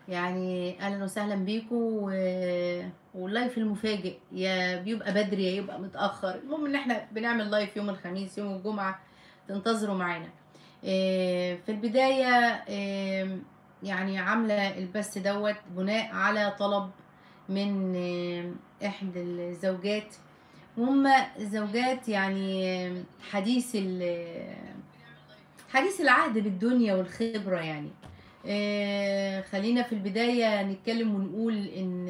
يعني اهلا وسهلا بيكم و... واللايف المفاجئ يا بيبقى بدري يا يبقى متاخر المهم ان احنا بنعمل لايف يوم الخميس يوم الجمعه تنتظروا معانا إيه، في البدايه إيه، يعني عامله البث دوت بناء على طلب من إيه، احدى الزوجات وهم زوجات يعني حديث ال حديث العهد بالدنيا والخبرة يعني آه، خلينا في البداية نتكلم ونقول إن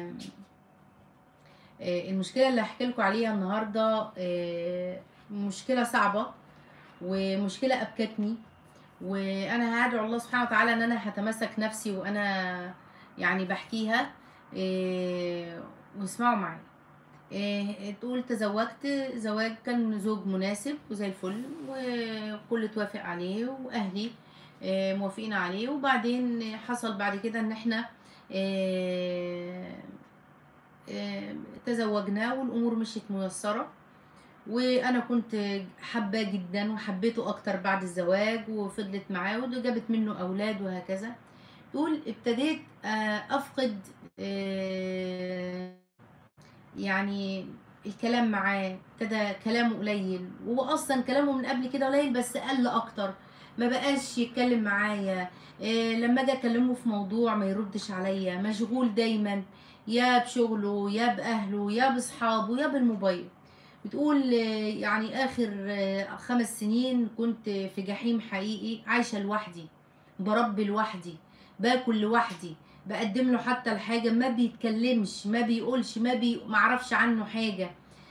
آه، المشكلة اللي هحكي لكم عليها النهاردة آه، مشكلة صعبة ومشكلة أبكتني وأنا هدعو الله سبحانه وتعالى إن أنا هتمسك نفسي وأنا يعني بحكيها آه، واسمعوا معايا آه، تقول تزوجت زواج كان زوج مناسب وزي الفل وكل توافق عليه واهلي آه، موافقين عليه وبعدين حصل بعد كده ان احنا آه، آه، تزوجنا والامور مشيت ميسره وانا كنت حباه جدا وحبيته اكتر بعد الزواج وفضلت معاه وجابت منه اولاد وهكذا تقول ابتديت آه، افقد آه، يعني الكلام معاه ابتدى كلامه قليل وهو اصلا كلامه من قبل كده قليل بس قل اكتر ما بقاش يتكلم معايا إيه لما اجي اكلمه في موضوع ما يردش عليا مشغول دايما يا بشغله يا باهله يا باصحابه يا بالموبايل بتقول آه، يعني اخر آه، خمس سنين كنت في جحيم حقيقي عايشه لوحدي بربي لوحدي باكل لوحدي بقدم له حتى الحاجه ما بيتكلمش ما بيقولش ما بي معرفش عنه حاجه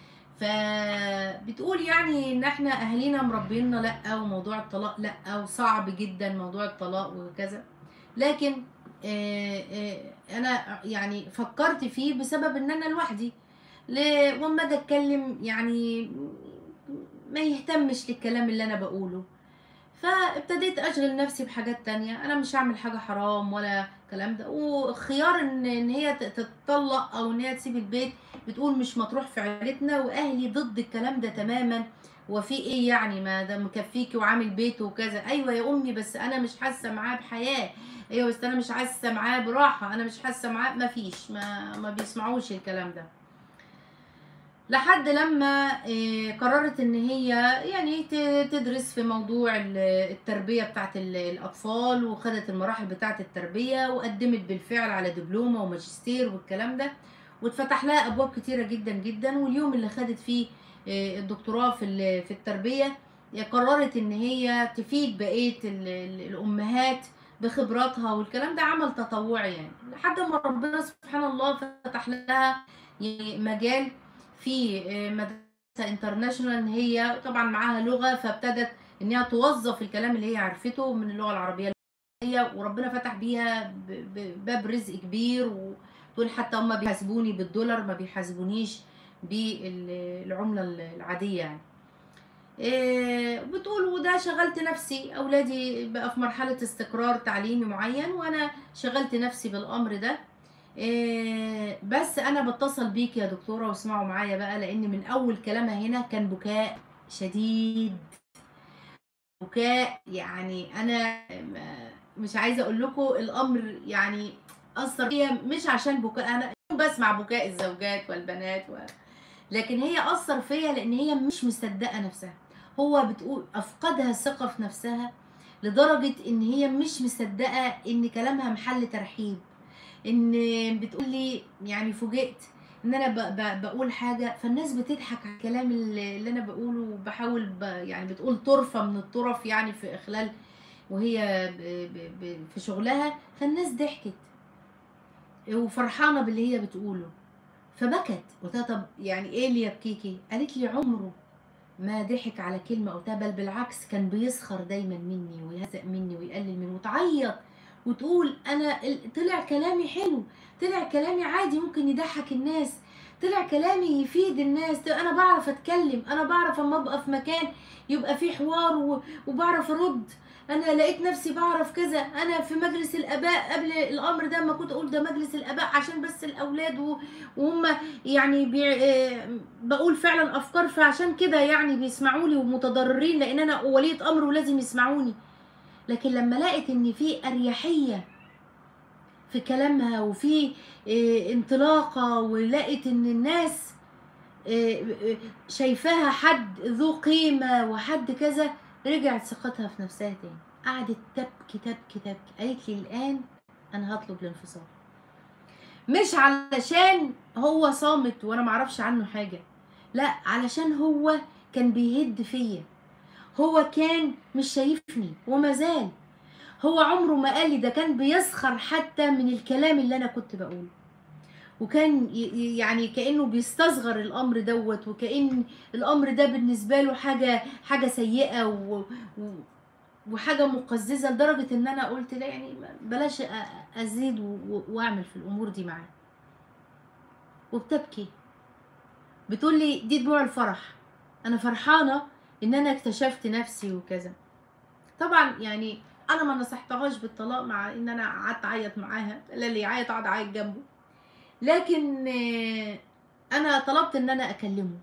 فبتقول يعني ان احنا اهالينا مربينا لا وموضوع الطلاق لا وصعب جدا موضوع الطلاق وكذا لكن آه، آه، انا يعني فكرت فيه بسبب ان انا لوحدي ل- واما اجي اتكلم يعني ما يهتمش للكلام اللي انا بقوله فابتديت اشغل نفسي بحاجات تانية انا مش هعمل حاجة حرام ولا الكلام ده وخيار ان ان هي ت- تتطلق او ان هي تسيب البيت بتقول مش مطروح في عيلتنا واهلي ضد الكلام ده تماما وفي ايه يعني ما ده مكفيكي وعامل بيت وكذا ايوه يا امي بس انا مش حاسه معاه بحياه ايوه بس انا مش حاسه معاه براحه انا مش حاسه معاه ما فيش ما ما بيسمعوش الكلام ده لحد لما آه، قررت ان هي يعني ت- تدرس في موضوع ال- التربيه بتاعت ال- الاطفال وخدت المراحل بتاعت التربيه وقدمت بالفعل على دبلومه وماجستير والكلام ده واتفتح لها ابواب كتيره جدا جدا واليوم اللي خدت فيه آه، الدكتوراه في ال- في التربيه قررت ان هي تفيد بقيه ال- ال- الامهات بخبراتها والكلام ده عمل تطوعي يعني لحد ما ربنا سبحان الله فتح لها يعني مجال في آه، مدرسه انترناشونال ان هي طبعا معاها لغه فابتدت ان هي توظف الكلام اللي هي عرفته من اللغه العربيه هي وربنا فتح بيها ب- ب- باب رزق كبير وتقول حتى هم بيحاسبوني بالدولار ما بيحاسبونيش بالعمله العاديه يعني إيه، بتقول وده شغلت نفسي اولادي بقى في مرحله استقرار تعليمي معين وانا شغلت نفسي بالامر ده إيه، بس انا بتصل بيك يا دكتوره واسمعوا معايا بقى لان من اول كلامها هنا كان بكاء شديد بكاء يعني انا ما- مش عايزه اقول لكم الامر يعني اثر فيا مش عشان بكاء انا بسمع بكاء الزوجات والبنات و... لكن هي اثر فيا لان هي مش مصدقه نفسها هو بتقول افقدها الثقه في نفسها لدرجه ان هي مش مصدقه ان كلامها محل ترحيب ان بتقول لي يعني فوجئت ان انا ب ب بقول حاجه فالناس بتضحك على الكلام اللي اللي انا بقوله وبحاول ب يعني بتقول طرفه من الطرف يعني في خلال وهي ب ب ب في شغلها فالناس ضحكت وفرحانه باللي هي بتقوله فبكت قلت لها طب يعني ايه اللي يبكيكي قالت لي عمره ما ضحك على كلمه قلتها بل بالعكس كان بيسخر دايما مني ويهزق مني ويقلل مني وتعيط وتقول انا ال- طلع كلامي حلو طلع كلامي عادي ممكن يضحك الناس طلع كلامي يفيد الناس طلع انا بعرف اتكلم انا بعرف اما ابقى في مكان يبقى فيه حوار و- وبعرف ارد انا لقيت نفسي بعرف كذا انا في مجلس الاباء قبل الامر ده ما كنت اقول ده مجلس الاباء عشان بس الاولاد و- وهم يعني بي... آه، بقول فعلا افكار فعشان كده يعني بيسمعوا لي ومتضررين لان انا ولية امر ولازم يسمعوني لكن لما لقيت ان في اريحيه في في كلامها وفي آه، انطلاقه ولقت ان الناس آه، آه، شايفاها حد ذو قيمه وحد كذا رجعت ثقتها في نفسها تاني قعدت تبكي تبكي تبكي قالت لي الان انا هطلب الانفصال مش علشان هو صامت وانا معرفش عنه حاجه لا علشان هو كان بيهد فيا هو كان مش شايفني وما زال هو عمره ما قال لي ده كان بيسخر حتى من الكلام اللي انا كنت بقوله وكان ي- ي- يعني كانه بيستصغر الامر دوت وكان الامر ده بالنسبه له حاجه حاجه سيئه و و وحاجه مقززه لدرجه ان انا قلت لا يعني بلاش أ- ازيد و- و- واعمل في الامور دي معاه وبتبكي بتقول لي دي دموع الفرح انا فرحانه ان انا اكتشفت نفسي وكذا طبعا يعني انا ما نصحتهاش بالطلاق مع ان انا قعدت اعيط معاها لا اللي يعيط اقعد اعيط جنبه لكن آه، انا طلبت ان انا اكلمه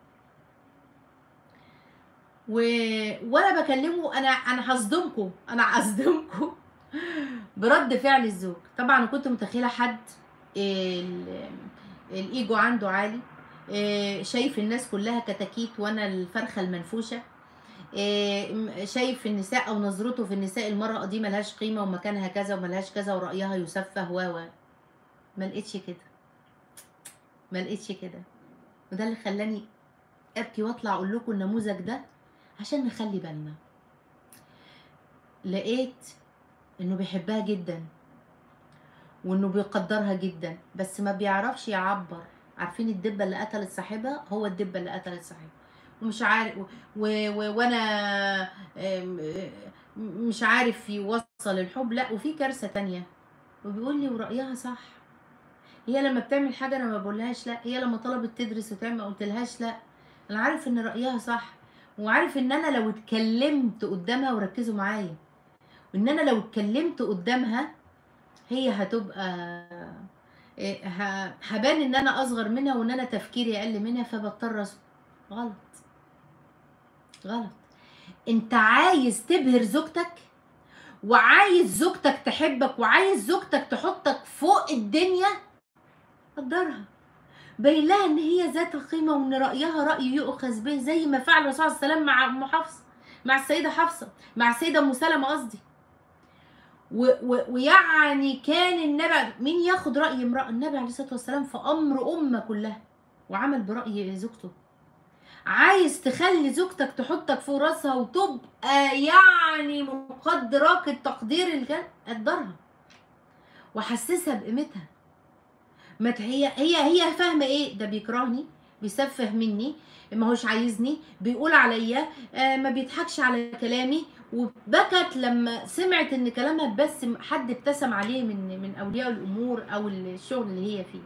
و... وانا بكلمه انا انا هصدمكم انا هصدمكم برد فعل الزوج طبعا أنا كنت متخيله حد ال... الايجو عنده عالي آه، شايف الناس كلها كتاكيت وانا الفرخه المنفوشه آه، م- شايف النساء او نظرته في النساء المرأة دي ملهاش قيمة ومكانها كذا وملهاش كذا ورأيها يسفه و و ما لقيتش كده ما لقيتش كده وده اللي خلاني ابكي واطلع اقول لكم النموذج ده عشان نخلي بالنا لقيت انه بيحبها جدا وانه بيقدرها جدا بس ما بيعرفش يعبر عارفين الدبه اللي قتلت صاحبها هو الدبه اللي قتلت صاحبها ومش عارف و... و... وانا آم، آه، مش عارف يوصل الحب لا وفي كارثه تانية وبيقول لي ورايها صح هي لما بتعمل حاجه انا ما بقولهاش لا هي لما طلبت تدرس وتعمل ما قلتلهاش لا انا عارف ان رايها صح وعارف ان انا لو اتكلمت قدامها وركزوا معايا وان انا لو اتكلمت قدامها هي هتبقى إيه، ه- هبان ان انا اصغر منها وان انا تفكيري اقل منها فبضطر أصبر. غلط غلط انت عايز تبهر زوجتك وعايز زوجتك تحبك وعايز زوجتك تحطك فوق الدنيا قدرها باين لها ان هي ذات قيمه وان رايها راي يؤخذ به زي ما فعل الرسول صلى الله عليه وسلم مع ام حفصه مع السيده حفصه مع السيده ام سلمه قصدي و- و- ويعني كان النبي مين ياخد راي امراه النبي عليه الصلاه والسلام في امر امه كلها وعمل براي زوجته عايز تخلي زوجتك تحطك فوق راسها وتبقى يعني مقدراك التقدير اللي كان قدرها وحسسها بقيمتها ما ت- هي هي هي فاهمه ايه ده بيكرهني بيسفه مني ما هوش عايزني بيقول عليا آه ما بيضحكش على كلامي وبكت لما سمعت ان كلامها بس حد ابتسم عليه من من اولياء الامور او الشغل اللي هي فيه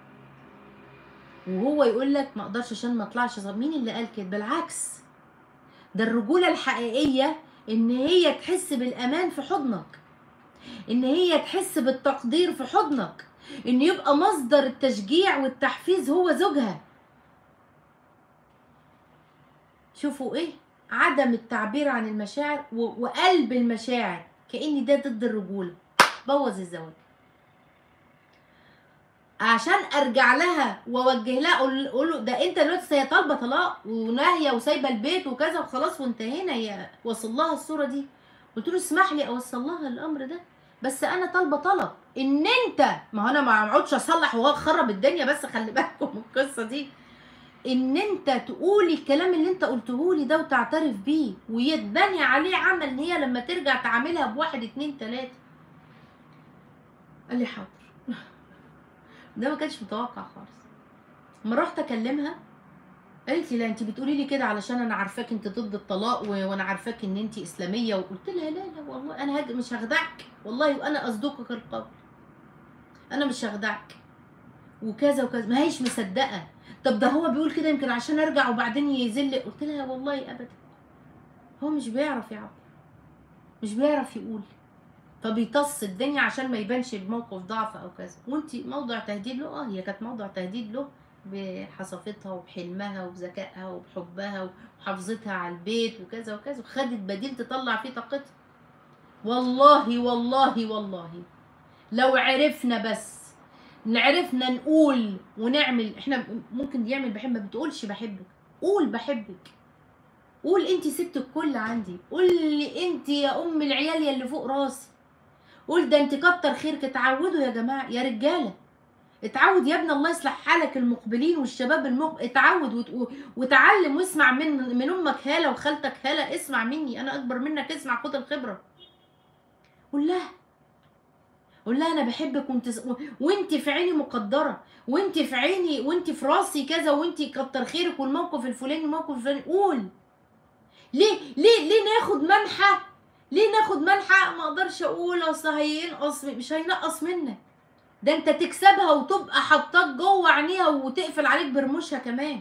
وهو يقول لك ما اقدرش عشان ما اطلعش صغير مين اللي قال كده بالعكس ده الرجوله الحقيقيه ان هي تحس بالامان في حضنك ان هي تحس بالتقدير في حضنك ان يبقى مصدر التشجيع والتحفيز هو زوجها شوفوا ايه عدم التعبير عن المشاعر و- وقلب المشاعر كأن ده ضد الرجولة بوظ الزواج عشان ارجع لها واوجه لها اقول اقول له ده انت دلوقتي هي طالبه طلاق وناهيه وسايبه البيت وكذا وخلاص وانتهينا هي وصل لها الصوره دي قلت له اسمح لي اوصل لها الامر ده بس انا طالبه طلب ان انت ما هو انا ما اقعدش اصلح واخرب الدنيا بس خلي بالكم من القصه دي ان انت تقولي الكلام اللي انت قلته لي ده وتعترف بيه ويتبني عليه عمل ان هي لما ترجع تعملها بواحد اتنين تلاته قال لي حاضر ده ما كانش متوقع خالص لما رحت اكلمها قالت لي لا انت بتقولي لي كده علشان انا عارفاك انت ضد الطلاق و... وانا عارفاك ان انت اسلاميه وقلت لها لا لا والله انا هج... مش هخدعك والله وانا اصدقك القول انا مش هخدعك وكذا وكذا ما هيش مصدقه طب ده هو بيقول كده يمكن عشان ارجع وبعدين يذل قلت لها والله ابدا هو مش بيعرف يعبر مش بيعرف يقول فبيطص الدنيا عشان ما يبانش بموقف ضعف او كذا وانت موضع تهديد له اه هي كانت موضع تهديد له بحصافتها وبحلمها وبذكائها وبحبها وحافظتها على البيت وكذا وكذا وخدت بديل تطلع فيه طاقتها والله والله والله لو عرفنا بس عرفنا نقول ونعمل احنا ممكن يعمل بحب ما بتقولش بحبك قول بحبك قول انت ست الكل عندي قول لي انت يا ام العيال يا اللي فوق راسي قول ده انت كتر خيرك اتعودوا يا جماعه يا رجاله اتعود يا ابني الله يصلح حالك المقبلين والشباب المق... اتعود وت... وتعلم واسمع من من امك هاله وخالتك هاله اسمع مني انا اكبر منك اسمع خد الخبره قول لها قول لها انا بحبك وانت وانت في عيني مقدره وانت في عيني وانت في راسي كذا وانت كتر خيرك والموقف الفلاني الموقف الفلاني قول ليه ليه ليه ناخد منحى ليه ناخد منحى ما اقدرش اقول اصل هينقص مش هينقص منك ده انت تكسبها وتبقى حطاك جوه عينيها وتقفل عليك برموشها كمان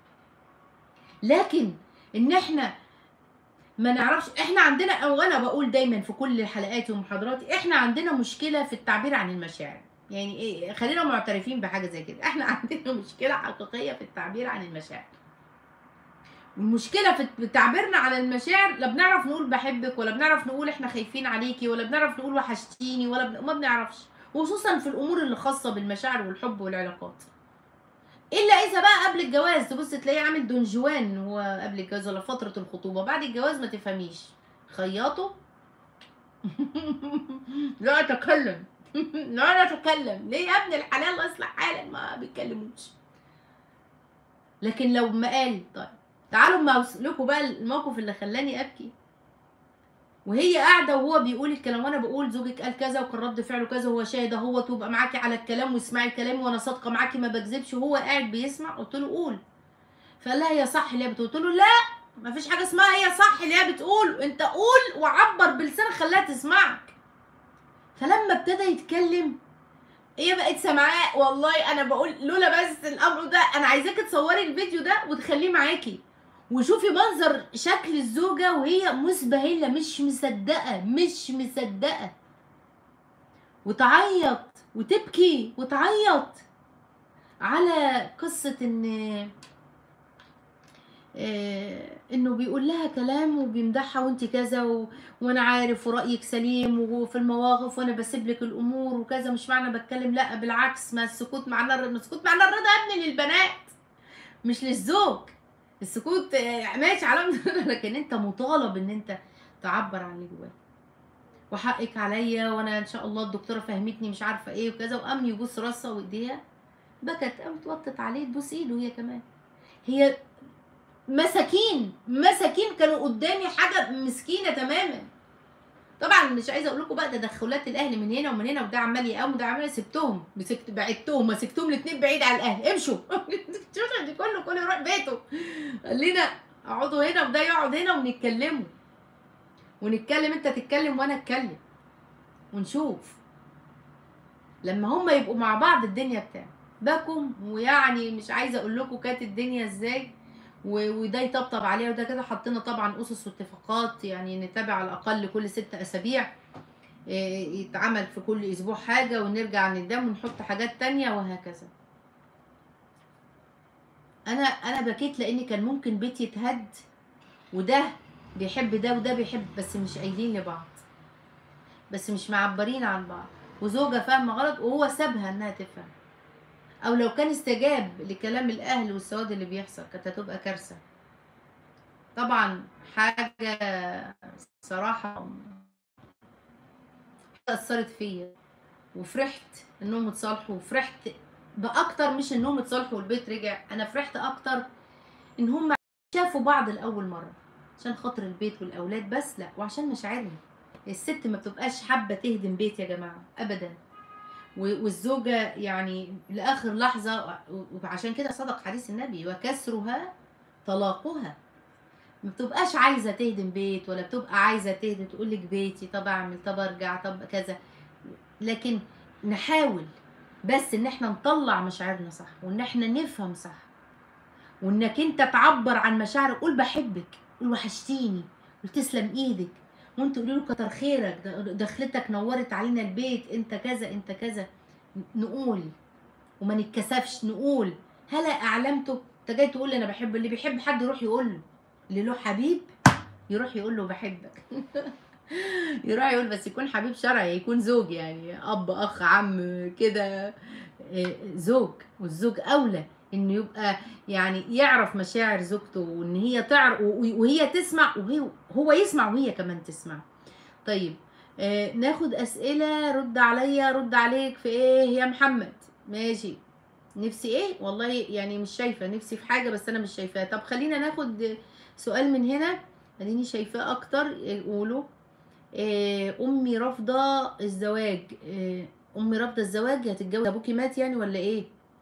لكن ان احنا ما نعرفش احنا عندنا او انا بقول دايما في كل حلقاتي ومحاضراتي احنا عندنا مشكله في التعبير عن المشاعر يعني ايه خلينا معترفين بحاجه زي كده احنا عندنا مشكله حقيقيه في التعبير عن المشاعر المشكله في تعبيرنا عن المشاعر لا بنعرف نقول بحبك ولا بنعرف نقول احنا خايفين عليكي ولا بنعرف نقول وحشتيني ولا بن... ما بنعرفش وخصوصا في الامور اللي خاصه بالمشاعر والحب والعلاقات الا اذا بقى قبل الجواز تبص تلاقيه عامل دونجوان هو قبل الجواز ولا فتره الخطوبه بعد الجواز ما تفهميش خياطه لا اتكلم لا اتكلم ليه يا ابن الحلال الله يصلح حالك ما بيتكلموش لكن لو ما قال طيب تعالوا ما لكم بقى الموقف اللي خلاني ابكي وهي قاعده وهو بيقول الكلام وانا بقول زوجك قال كذا وكان رد فعله كذا وهو شاهد اهو تبقى معاكي على الكلام واسمعي كلامي وانا صادقه معاكي ما بكذبش وهو قاعد بيسمع قلت له قول فقال لها هي صح اللي هي بتقول قلت له لا ما فيش حاجه اسمها هي صح اللي هي بتقول انت قول وعبر بلسانك خليها تسمعك فلما ابتدى يتكلم هي بقت سامعاه والله انا بقول لولا بس الامر ده انا عايزاك تصوري الفيديو ده وتخليه معاكي وشوفي منظر شكل الزوجة وهي مسبهلة مش مصدقة مش مصدقة وتعيط وتبكي وتعيط على قصة ان آه انه بيقول لها كلام وبيمدحها وانت كذا و... وانا عارف ورايك سليم وفي المواقف وانا بسيب لك الامور وكذا مش معنى بتكلم لا بالعكس ما السكوت معناه السكوت معناه الرضا يا ابني للبنات مش للزوج السكوت ماشي علامة لكن انت مطالب ان انت تعبر عن اللي جواك وحقك عليا وانا ان شاء الله الدكتوره فهمتني مش عارفه ايه وكذا وقام يبوس راسها وايديها بكت قامت وطت عليه تبوس ايده هي كمان هي مساكين مساكين كانوا قدامي حاجه مسكينه تماما طبعا مش عايزه اقول لكم بقى تدخلات الاهل من هنا ومن هنا وده عمال يقوم وده عمال سبتهم مسكت بعدتهم مسكتهم الاثنين بعيد عن الاهل امشوا دي كله كله يروح بيته خلينا اقعدوا هنا وده يقعد هنا ونتكلموا ونتكلم انت تتكلم وانا اتكلم ونشوف لما هما يبقوا مع بعض الدنيا بتاع باكم ويعني مش عايزه اقول لكم كانت الدنيا ازاي وده يطبطب عليها وده كده حطينا طبعا اسس واتفاقات يعني نتابع على الاقل كل ست اسابيع يتعمل في كل اسبوع حاجه ونرجع ندم ونحط حاجات تانية وهكذا انا انا بكيت لان كان ممكن بيتي يتهد وده بيحب ده وده بيحب بس مش قايلين لبعض بس مش معبرين عن بعض وزوجة فاهمة غلط وهو سابها انها تفهم او لو كان استجاب لكلام الاهل والسواد اللي بيحصل كانت هتبقى كارثه طبعا حاجه صراحه اثرت فيا وفرحت انهم اتصالحوا وفرحت باكتر مش انهم اتصالحوا والبيت رجع انا فرحت اكتر ان هم شافوا بعض لاول مره عشان خاطر البيت والاولاد بس لا وعشان مشاعرهم الست ما بتبقاش حابه تهدم بيت يا جماعه ابدا والزوجة يعني لآخر لحظة وعشان كده صدق حديث النبي وكسرها طلاقها ما بتبقاش عايزة تهدم بيت ولا بتبقى عايزة تهدم تقول لك بيتي طب أعمل طب أرجع طب كذا لكن نحاول بس إن احنا نطلع مشاعرنا صح وإن احنا نفهم صح وإنك أنت تعبر عن مشاعرك قول بحبك قول وحشتيني قول تسلم إيدك وانت قولي له كتر خيرك دخلتك نورت علينا البيت انت كذا انت كذا نقول وما نتكسفش نقول هلا اعلمته انت جاي تقول لي انا بحب اللي بيحب حد يروح يقول له اللي له حبيب يروح يقول له بحبك يروح يقول بس يكون حبيب شرعي يكون زوج يعني اب اخ عم كده آه، زوج والزوج اولى انه يبقى يعني يعرف مشاعر زوجته وان هي تعرف وهي تسمع وهي هو يسمع وهي كمان تسمع طيب آه ناخد اسئله رد عليا رد عليك في ايه يا محمد ماشي نفسي ايه والله يعني مش شايفه نفسي في حاجه بس انا مش شايفاها طب خلينا ناخد سؤال من هنا اديني شايفاه اكتر قولوا آه امي رافضه الزواج آه امي رافضه الزواج هتتجوز ابوكي مات يعني ولا ايه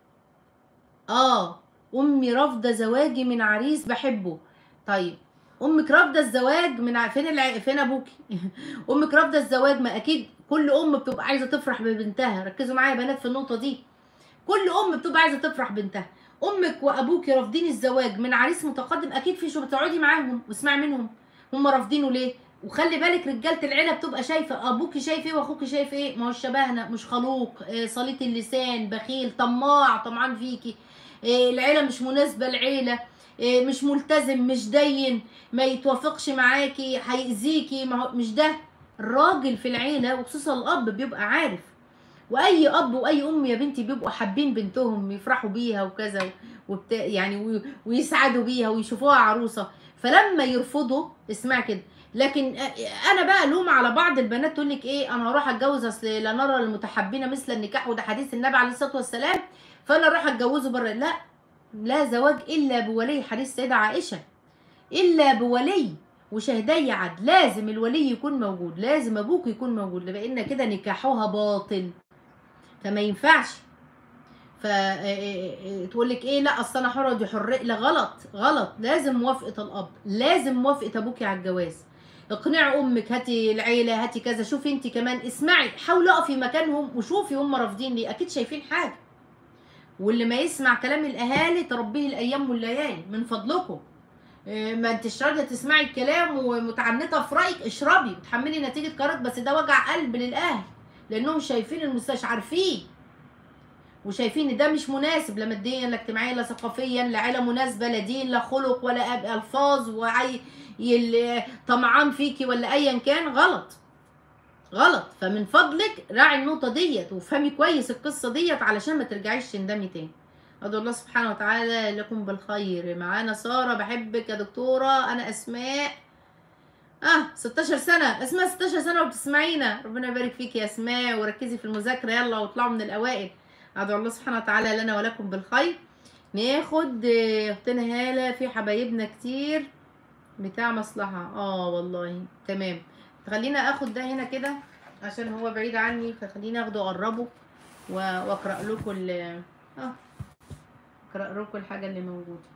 اه امي رافضه زواجي من عريس بحبه طيب امك رافضه الزواج من ع... فين الع... فين ابوكي امك رافضه الزواج ما اكيد كل ام بتبقى عايزه تفرح ببنتها ركزوا معايا يا بنات في النقطه دي كل ام بتبقى عايزه تفرح بنتها امك وابوك رافضين الزواج من عريس متقدم اكيد في شو بتقعدي معاهم واسمعي منهم هم رافضينه ليه وخلي بالك رجاله العيله بتبقى شايفه ابوكي شايف ايه واخوكي شايف ايه ما هو شبهنا مش خلوق آه، صليت اللسان بخيل طماع طمعان فيكي آه، العيله مش مناسبه العيله آه، مش ملتزم مش دين ما يتوافقش معاكي هيأذيكي ما هو مش ده الراجل في العيله وخصوصا الاب بيبقى عارف واي اب واي ام يا بنتي بيبقوا حابين بنتهم يفرحوا بيها وكذا وبتا يعني ويسعدوا بيها ويشوفوها عروسه فلما يرفضوا اسمع كده لكن انا بقى الوم على بعض البنات تقول لك ايه انا هروح اتجوز اصل لا نرى المتحبين مثل النكاح وده حديث النبي عليه الصلاه والسلام فانا اروح اتجوزه بره لا لا زواج الا بولي حديث السيده عائشه الا بولي وشهدي عدل لازم الولي يكون موجود لازم ابوك يكون موجود لان كده نكاحها باطل فما ينفعش فتقول لك ايه لا اصل انا حره دي حريه لا غلط غلط لازم موافقه الاب لازم موافقه ابوكي على الجواز اقنعي امك هاتي العيله هاتي كذا شوفي انت كمان اسمعي حاولي اقفي مكانهم وشوفي هم رافضين ليه اكيد شايفين حاجه واللي ما يسمع كلام الاهالي تربيه الايام والليالي من فضلكم إيه، ما انتش راضيه تسمعي الكلام ومتعنته في رايك اشربي وتحملي نتيجه قرارك بس ده وجع قلب للاهل لانهم شايفين المستشفى عارفين وشايفين ان ده مش مناسب لا ماديا لا اجتماعيا لا ثقافيا لا عيله مناسبه لا دين لا خلق ولا الفاظ وعي طمعان فيكي ولا ايا كان غلط غلط فمن فضلك راعي النقطه ديت وافهمي كويس القصه ديت علشان ما ترجعيش تندمي تاني ادعو الله سبحانه وتعالى لكم بالخير معانا ساره بحبك يا دكتوره انا اسماء اه 16 سنه اسماء 16 سنه وبتسمعينا ربنا يبارك فيك يا اسماء وركزي في المذاكره يلا واطلعوا من الاوائل ادعو الله سبحانه وتعالى لنا ولكم بالخير ناخد اختنا هاله في حبايبنا كتير بتاع مصلحه اه والله تمام خلينا اخد ده هنا كده عشان هو بعيد عني فخليني اخده اقربه واقرا لكم اه اقرا لكم الحاجه اللي موجوده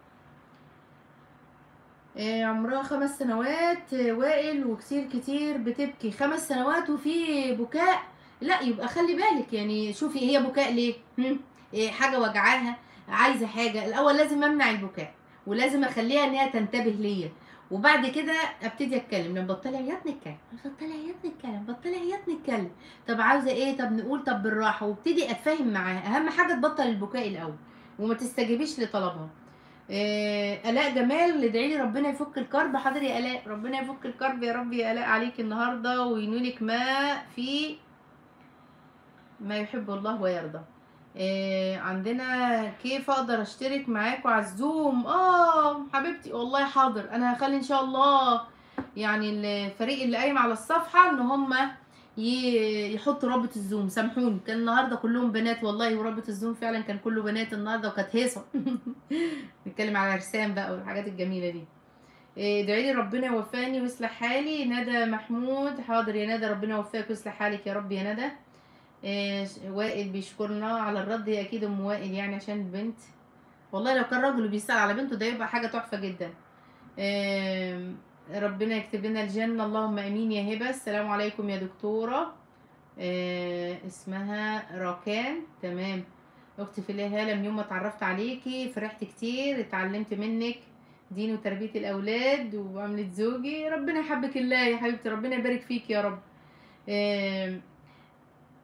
آه، عمرها خمس سنوات آه، وائل وكتير كتير بتبكي خمس سنوات وفي بكاء لا يبقى خلي بالك يعني شوفي هي بكاء ليه إيه حاجه وجعاها عايزه حاجه الاول لازم امنع البكاء ولازم اخليها ان هي تنتبه ليا وبعد كده ابتدي اتكلم لما بطلي عياط نتكلم بطلي عياط نتكلم بطلي عياط نتكلم طب عاوزه ايه طب نقول طب بالراحه وابتدي اتفاهم معاها اهم حاجه تبطل البكاء الاول وما تستجيبيش لطلبها آه، الاء جمال ادعي لي ربنا يفك الكرب حاضر يا الاء ربنا يفك الكرب يا رب يا الاء عليك النهارده وينولك ما في ما يحب الله ويرضى آه عندنا كيف اقدر اشترك معاكم على الزوم اه حبيبتي والله حاضر انا هخلي ان شاء الله يعني الفريق اللي قايم على الصفحه ان هم يحطوا رابط الزوم سامحوني كان النهارده كلهم بنات والله ورابط الزوم فعلا كان كله بنات النهارده وكانت هيصه نتكلم على رسام بقى والحاجات الجميله دي إيه، ادعي لي ربنا يوفقني ويصلح حالي ندى محمود حاضر يا ندى ربنا يوفقك ويصلح حالك يا رب يا ندى إيه وائل بيشكرنا على الرد هي اكيد ام وائل يعني عشان البنت والله لو كان راجل بيسال على بنته ده يبقى حاجه تحفه جدا إيه ربنا يكتب لنا الجنة اللهم امين يا هبة السلام عليكم يا دكتورة آه اسمها راكان تمام اختي في الله هالة من يوم ما اتعرفت عليكي فرحت كتير اتعلمت منك دين وتربية الاولاد وعملت زوجي ربنا يحبك الله يا حبيبتي ربنا يبارك فيك يا رب آه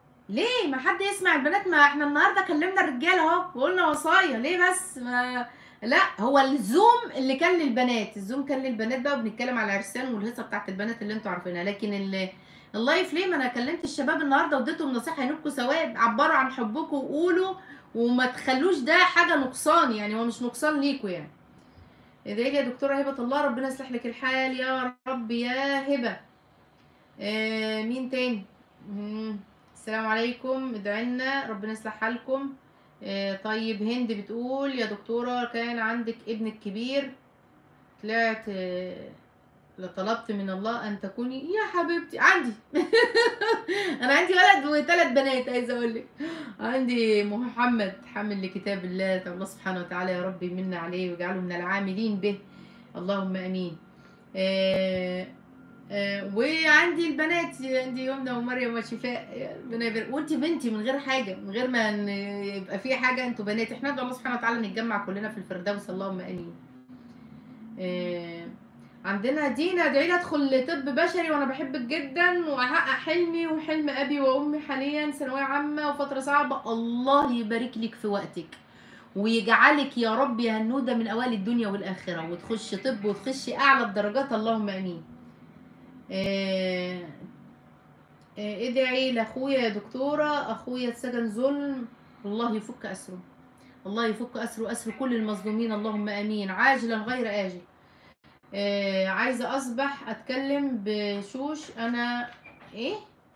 ليه ما حد يسمع البنات ما احنا النهارده كلمنا الرجاله اهو وقلنا وصايا ليه بس ما لا هو الزوم اللي كان للبنات الزوم كان للبنات بقى وبنتكلم على العرسان والهيصه بتاعت البنات اللي انتوا عارفينها لكن ال- اللايف ليه ما انا كلمت الشباب النهارده واديتهم نصيحه ينوبكم ثواب عبروا عن حبكم وقولوا وما تخلوش ده حاجه نقصان يعني هو مش نقصان ليكوا يعني ادعي لي يا دكتوره هبه الله ربنا يصلح لك الحال يا رب يا هبه آه مين تاني مم. السلام عليكم ادعي لنا ربنا يصلح حالكم آه طيب هند بتقول يا دكتورة كان عندك ابنك كبير طلعت آه لطلبت من الله ان تكوني يا حبيبتي عندي انا عندي ولد وثلاث بنات عايزه اقول لك عندي محمد حامل لكتاب الله الله سبحانه وتعالى يا رب يمن عليه ويجعله من العاملين به اللهم امين آه آه، وعندي البنات عندي يمنى ومريم وشفاء ربنا يبارك وانت بنتي من غير حاجه من غير ما ن- يبقى في حاجه انتوا بنات احنا ندعو الله سبحانه وتعالى نتجمع كلنا في الفردوس اللهم امين آه، عندنا دينا ادعي لي ادخل طب بشري وانا بحبك جدا واحقق حلمي وحلم ابي وامي حاليا ثانويه عامه وفتره صعبه الله يبارك لك في وقتك ويجعلك يا رب يا هنوده من اوائل الدنيا والاخره وتخش طب وتخشي اعلى الدرجات اللهم امين آه، آه، ادعي لاخويا يا دكتوره اخويا اتسجن ظلم الله يفك اسره الله يفك اسره اسر كل المظلومين اللهم امين عاجلا غير اجل آه، عايزه اصبح اتكلم بشوش انا ايه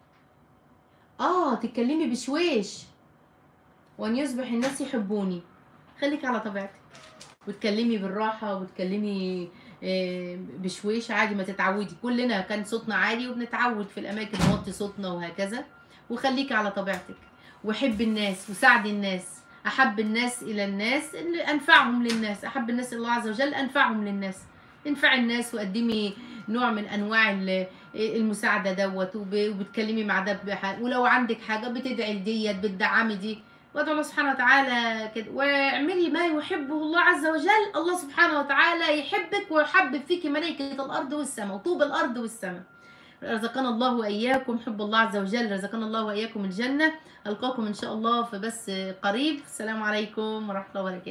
اه تتكلمي بشويش وان يصبح الناس يحبوني خليك على طبيعتك وتكلمي بالراحه وتكلمي آه، بشويش عادي ما تتعودي كلنا كان صوتنا عالي وبنتعود في الاماكن نوطي صوتنا وهكذا وخليكي على طبيعتك وحب الناس وساعدي الناس احب الناس الى الناس اللي انفعهم للناس احب الناس الله عز وجل انفعهم للناس انفعي الناس وقدمي نوع من انواع ال- المساعده دوت وب- وبتكلمي مع ده بح- ولو عندك حاجه بتدعي لديت بتدعمي دي وادعو الله سبحانه وتعالى كده واعملي ما يحبه الله عز وجل الله سبحانه وتعالى يحبك ويحبب فيك ملائكة الأرض والسماء وطوب الأرض والسماء رزقنا الله وإياكم حب الله عز وجل رزقنا الله وإياكم الجنة ألقاكم إن شاء الله في بس قريب السلام عليكم ورحمة الله وبركاته